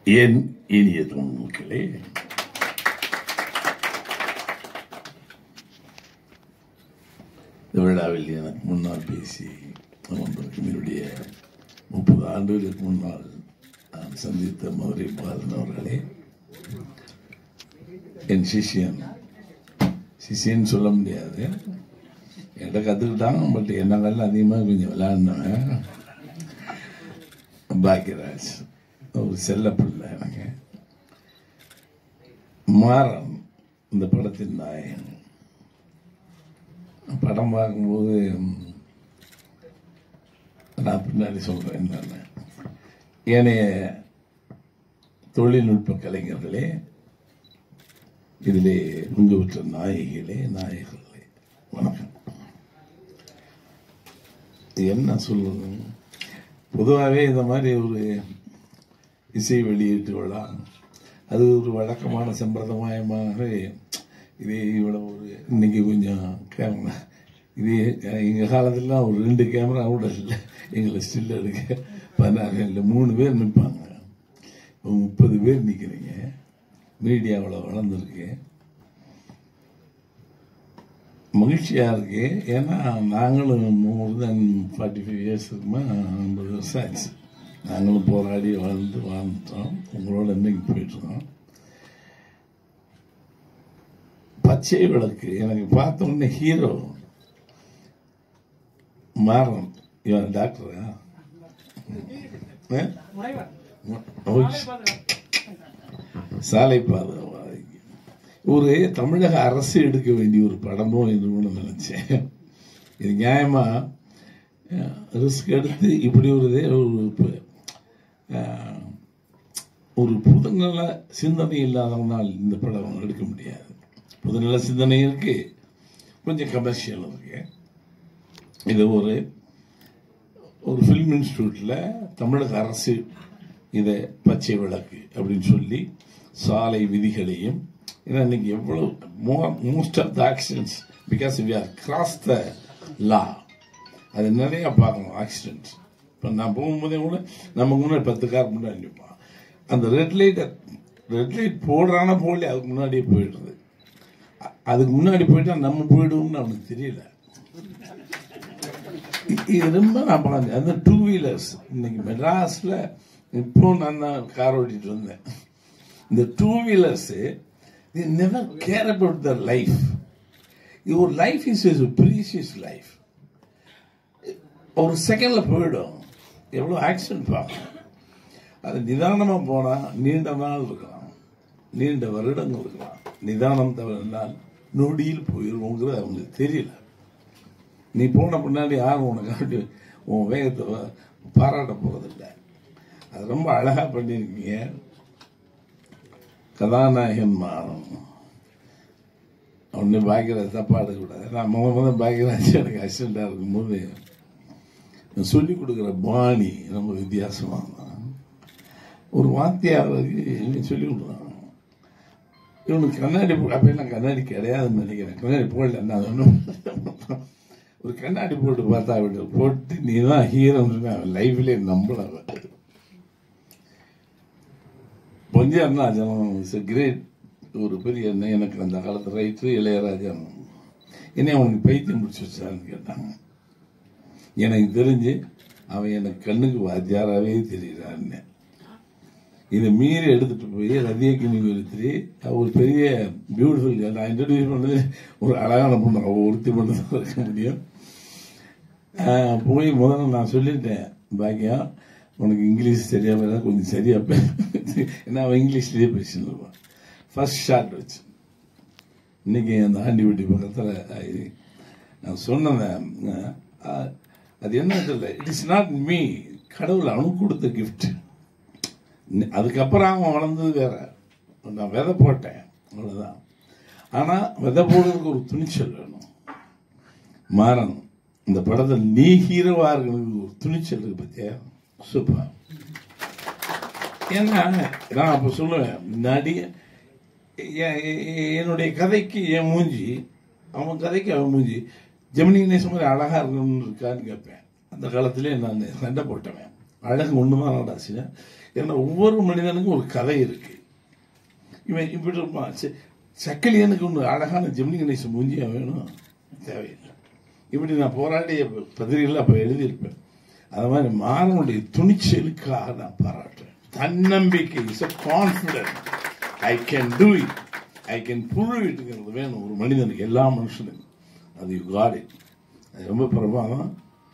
என் இனிய மக்களே இந்த விழாவில் எனக்கு முன்னால் பேசி அமர்ந்திருக்கும் என்னுடைய முப்பது ஆண்டுகளுக்கு முன்னால் நான் சந்தித்த மதுரை பாலன் அவர்களே என் சிஷியன் சிஷியன்னு சொல்ல முடியாது என்கிட்ட கற்றுக்கிட்டாங்க பட் என்னங்கள்லாம் அதிகமாக கொஞ்சம் விளையாடினவன் பாக்யராஜ் ஒரு செல்ல பிள்ளை எனக்கு மாறன் இந்த படத்தின் நாயகன் படம் பார்க்கும்போது ம், நான் பின்னாடி சொல்றேன் என்னன்னு ஏனைய தொழில்நுட்ப கலைஞர்களே இதிலே பங்கு பெற்ற நாயகிகளே நாயகர்களே வணக்கம் என்ன சொல்றது பொதுவாகவே இந்த மாதிரி ஒரு இசை வெளியீட்டு விழா அது ஒரு வழக்கமான சம்பிரதாயமாக இதே இவ்வளோ ஒரு இன்னைக்கு கொஞ்சம் கேமரா இது எங்கள் காலத்துலலாம் ஒரு ரெண்டு கேமரா கூட இல்லை எங்களை ஸ்டில் எடுக்க பதினாறு இல்லை மூணு பேர் நிற்பாங்க இப்போ முப்பது பேர் நிற்கிறீங்க மீடியா அவ்வளோ வளர்ந்துருக்கு மகிழ்ச்சியாக இருக்கு ஏன்னா நாங்களும் more than forty five years இருக்குமா ஐம்பது வருஷம் ஆச்சு நாங்களும் போராடி வாழ்ந்து வாழ்ந்துட்டோம் உங்களோட இன்னைக்கு போயிட்டுருக்கோம் பச்சை விளக்கு எனக்கு பார்த்த உடனே ஹீரோ மாறன் இவன் டாக்டரா சாலை பாதுகாப்பு ஒரு தமிழக அரசு எடுக்க வேண்டிய ஒரு படமோ என்று நினைச்சேன் இது நியாயமா ரிஸ்க் எடுத்து இப்படி ஒரு இதே ஒரு ப- அஹ், ஒரு புதுநல சிந்தனை இல்லாதவனால் இந்த படம் எடுக்க முடியாது புதுநல சிந்தனை இருக்கு கொஞ்சம் கமர்ஷியல் இருக்கு இது ஒரு ஒரு ஃபிலிம் இன்ஸ்டியூட்ல தமிழக அரசு இதை பச்சை விளக்கு அப்படின்னு சொல்லி சாலை விதிகளையும் ஏன்னா இன்னைக்கு எவ்வளவு most of the accidents because we are cross the law அது நிறைய பார்க்கணும் ஆக்சிடென்ட்ஸ் இப்போ நான் போகும்போதே கூட நமக்கு முன்னாடி பத்து கார் முன்னாடி நிற்பான் அந்த ரெட் லைட் ரெட் லைட் போடுறானா போடல அதுக்கு முன்னாடியே போயிடுறது அ- அதுக்கு முன்னாடி போயிட்டா நம்ம போயிடுவோம்னு அவனுக்கு தெரியல இ- இது ரொம்ப நான் பார்த்தேன் அந்த டூ வீலர்ஸ் இன்னைக்கு மெட்ராஸ்ல இப்போ நான் தான் கார் ஓட்டிட்டு வந்தேன் இந்த two wheelers never care about the life your life is is precious life ஒரு செகண்ட்ல போயிடும் எவ்வளோ ஆக்சிடென்ட் பார்க்கணும் அது நிதானமா போனா நீண்ட நாள் இருக்கலாம் நீண்ட வருடங்கள் இருக்கலாம் நிதானம் தவறினால் நொடியில் போயிருவோங்கிறது அவங்களுக்கு தெரியல நீ போன பின்னாடி யாரும் உனக்கு உன் வேகத்தை வ- பாராட்ட போறதில்ல அது ரொம்ப அழகா பண்ணியிருக்கீங்க கதாநாயகன் மாறும் ஒன்று பாக்கியராஜ் தப்பா எடுக்கக்கூடாது நான் முத முத பாக்கியராஜ் எனக்கு அசிஸ்டண்டாக இருக்கும்போது சொல்லிக் கொடுக்குற பாணி ரொம்ப வித்தியாசமாக தான் ஒரு வாத்தியாருக்கு இவன் சொல்லி கொடுக்குறான் இவனுக்கு கண்ணாடி போ- அப்ப எல்லாம் கண்ணாடி கிடையாதுன்னு நினைக்கிறேன் கண்ணாடி போடல நான் ஒன்றும் ஒரு கண்ணாடி போட்டு பார்த்தா விடு போட்டு நீ தான் ஹீரோன்னு அவன் லைஃப்லேயே நம்பல அவன். பொஞ்சி அருணாச்சலம் இஸ் கிரேட் ஒரு பெரிய அண்ணன் எனக்கு அந்த காலத்து ரைட்ரு இளையராஜா என்ன அவனுக்கு பைத்தியம் பிடிச்சி வச்சான்னு கேட்டாங்க எனக்கு தெரிஞ்சு அவன் எனக்கு கண்ணுக்கு வாத்தியாராகவே தெரியறான்னு இதை மீறி எடுத்துட்டு போய் ரதிய கிணிவரத்தி ஒரு பெரிய பியூட்டிஃபுல் நான் இன்ட்ரடியூஸ் பண்ணது ஒரு அழகான பொண்ணு அவள் ஒருத்தி மட்டும் தான் இருக்க முடியும் ஆஹ் போய் முதல்ல நான் சொல்லிட்டேன் பாக்கியம் உனக்கு இங்கிலீஷ் சரியா வர கொஞ்சம் சரியா பே ஏன்னா அவன் இங்கிலீஷ்லயே பேசிட்டு இருப்பான் ஃபர்ஸ்ட் ஷாட் வச்சு இன்னைக்கு அந்த ஆண்டிவட்டி பக்கத்தில் நான் சொன்னேன் அஹ், அது என்ன தெரியல இட் இஸ் நாட் மீ கடவுள் அவனுக்கு கொடுத்த கிஃப்ட் அதுக்கப்புறம் அவன் வளர்ந்தது வேற நான் விதை போட்டேன் அவ்வளவுதான் ஆனா விதை போடுறதுக்கு ஒரு துணிச்சல் வேணும் மாறணும் இந்த படத்தில் நீ ஹீரோவா இருக்கிறதுக்கு ஒரு துணிச்சல் இருக்கு பத்தியா சூப்பர் ஏன்னா நான் அப்ப சொல்லுவேன் முன்னாடி எ- எ- என்னுடைய கதைக்கு என் மூஞ்சி அவன் கதைக்கு அவன் மூஞ்சி ஜெமினி கணேசன் மாதிரி அழகா இருக்கணும்னு இருக்கான்னு கேட்பேன் அந்த காலத்திலே நான் சண்டை போட்டவன் அழகு ஒண்ணுதான் நடாச்சு ஏன்னா ஒவ்வொரு மனிதனுக்கும் ஒரு கதை இருக்கு இவன் இப்படி இருப்பான் ச- சக்கிலியனுக்கு ஒன்று அழகான ஜெமினி கணேசன் மூஞ்சியா வேணும் தேவையில்லை இப்படி நான் போராடிய பதிரிகள் அப்போ எழுதியிருப்பேன் அது மாதிரி மாணவனுடைய துணிச்சலுக்காக நான் பாராட்டுறேன் தன்னம்பிக்கை is a confident I can do it I can prove இட்டுங்கிறது வேணும் ஒரு மனிதனுக்கு எல்லா மனுஷனுக்கும் அது யூ காட் இட் அது ரொம்ப பிரமாதம்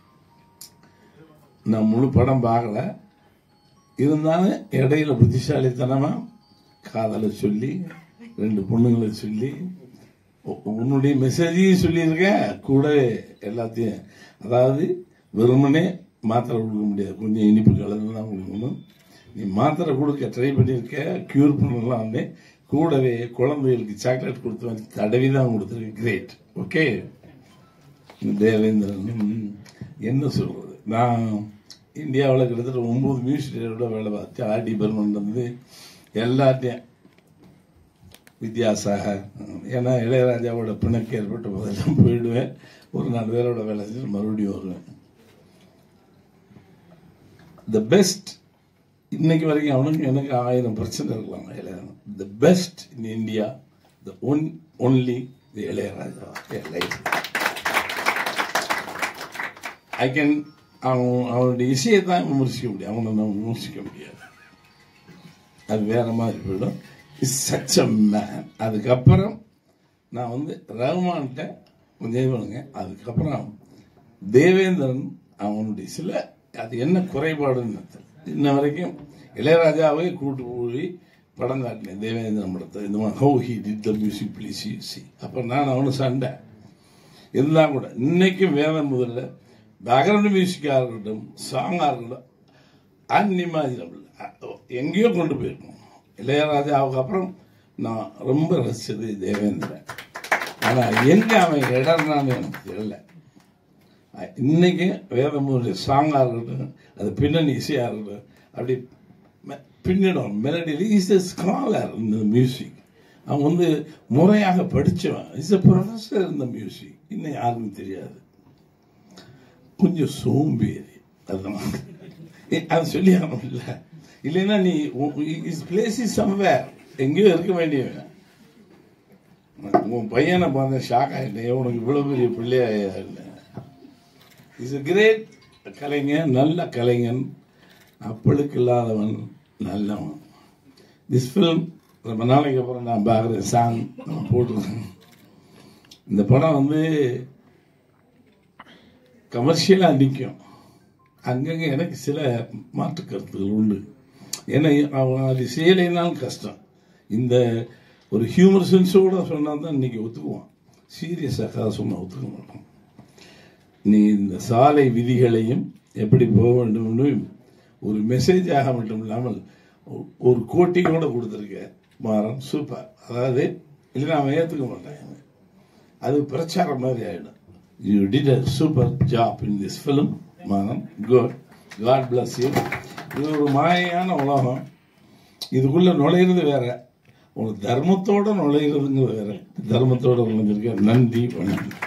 நான் முழு படம் பார்க்கல இருந்தாலும் இடையில புத்திசாலித்தனமா காதலை சொல்லி ரெண்டு பொண்ணுங்களை சொல்லி உ- உன்னுடைய மெசேஜையும் சொல்லியிருக்கேன் கூடவே எல்லாத்தையும் அதாவது வெறுமனே மாத்திரை கொடுக்க முடியாது கொஞ்சம் இனிப்பு கலந்து தான் கொடுக்கணும் நீ மாத்திரை கொடுக்க ட்ரை பண்ணியிருக்க க்யூர் பண்ணலாம்னு கூடவே குழந்தைகளுக்கு சாக்லேட் கொடுத்து வந்து தடவி தான் கொடுத்துருக்கு கிரேட் ஓகே தேவேந்திரன் ம், என்ன சொல்றது நான் இந்தியாவில் கிட்டத்தட்ட ஒன்பது மியூசியத்தோட வேலை பார்த்து ஆர் டிபார்ட்மெண்ட் வந்து எல்லாத்தையும் வித்யாசாகர் ஏன்னா இளையராஜாவோட பிணக்கு ஏற்பட்ட போதெல்லாம் போயிடுவேன் ஒரு நாலு பேரோட வேலை செஞ்சு மறுபடியும் வருவேன் த பெஸ்ட் இன்னைக்கு வரைக்கும் அவனுக்கு எனக்கு ஆயிரம் பிரச்சனை இருக்கலாம் Ilaiyaraaja the best in India the one only the Ilaiyaraaja life I can அவன் அவனுடைய இசையை தான் விமர்சிக்க முடியும் அவனை நான் விமர்சிக்க முடியாது அது வேற மாதிரி போயிடும் இஸ் சச் அ மேன் அதுக்கப்புறம் நான் வந்து ரகுமான்கிட்ட கொஞ்சம் இது பண்ணுங்க அதுக்கப்புறம் தேவேந்திரன் அவனுடைய சில அது என்ன குறைபாடுன்னு தெரியல. இன்ன வரைக்கும் இளையராஜாவே கூட்டு போய் படம் காட்டினேன் தேவேந்திரன் படத்தை இந்த மாதிரி how he did the music please you see அப்போ நான் அவனு சண்டை இருந்தால் கூட இன்னைக்கும் வேதம் முதல்ல பேக்ரவுண்ட் மியூசிக்காக இருக்கட்டும் சாங்காக இருக்கட்டும் அன்இமேஜினபிள் எங்கேயோ கொண்டு போயிருக்கோம் இளையராஜாவுக்கு அப்புறம் நான் ரொம்ப ரசிச்சது தேவேந்திரன் ஆனால் எங்கே அவன் இடர்னான்னு எனக்கு தெரியல அஹ் இன்னைக்கு வேதமுடைய சாங்காக இருக்கட்டும் அது பின்னணி இசையாக இருக்கட்டும் அப்படி மெ- பின்னிடும் மெலடியில் இஸ் எ ஸ்காலர் இந்த மியூசிக் அவன் வந்து முறையாக படித்தவன் இஸ் எ ப்ரொஃபஸர் இந்த மியூசிக் இன்னும் யாருக்கும் தெரியாது கொஞ்சம் சோம்பேறி அதுதான் ஏ, அது சொல்லி ஆகணும் இல்ல இல்லைன்னா நீ இஸ் பிளேஸ் இஸ் சம்வேர் எங்கேயோ இருக்க வேண்டியவன் உன் பையனை பார்த்த ஷாக் ஆகிட்டேன் உனக்கு இவ்வளவு பெரிய பிள்ளையா இஸ் கிரேட் கலைஞன் நல்ல கலைஞன் அப்பளுக்கு இல்லாதவன் நல்லவன் திஸ் ஃபிலிம் ரொம்ப நாளைக்கு அப்புறம் நான் பார்க்குறேன் சாங் நான் போட்டிருக்கேன் இந்த படம் வந்து கமர்ஷியலாக நிற்கும் அங்கங்கே எனக்கு சில மாற்று கருத்துகள் உண்டு ஏன்னா அவன் அது செய்யலைனாலும் கஷ்டம் இந்த ஒரு ஹியூமர் சென்ஸோட சொன்னா தான் இன்னைக்கு ஒத்துக்குவான் சீரியஸாக சொன்னா ஒத்துக்க மாட்டான் நீ இந்த சாலை விதிகளையும் எப்படி போக வேண்டும் என்றும் ஒரு மெசேஜாக மட்டும் இல்லாமல் ஒ- ஒரு கோட்டிங்கோட கொடுத்துருக்க மாறன் சூப்பர் அதாவது இல்லைன்னா அவன் ஏற்றுக்க மாட்டான் அது பிரச்சாரம் மாதிரி ஆயிடும் you did a super job in this film மானம் குட் காட் பிளஸ் யூ இது ஒரு மாயான உலகம் இதுக்குள்ள நுழையிறது வேற உனக்கு தர்மத்தோட நுழையிறதுங்கிறது வேற தர்மத்தோட நுழைஞ்சிருக்க நன்றி வணக்கம்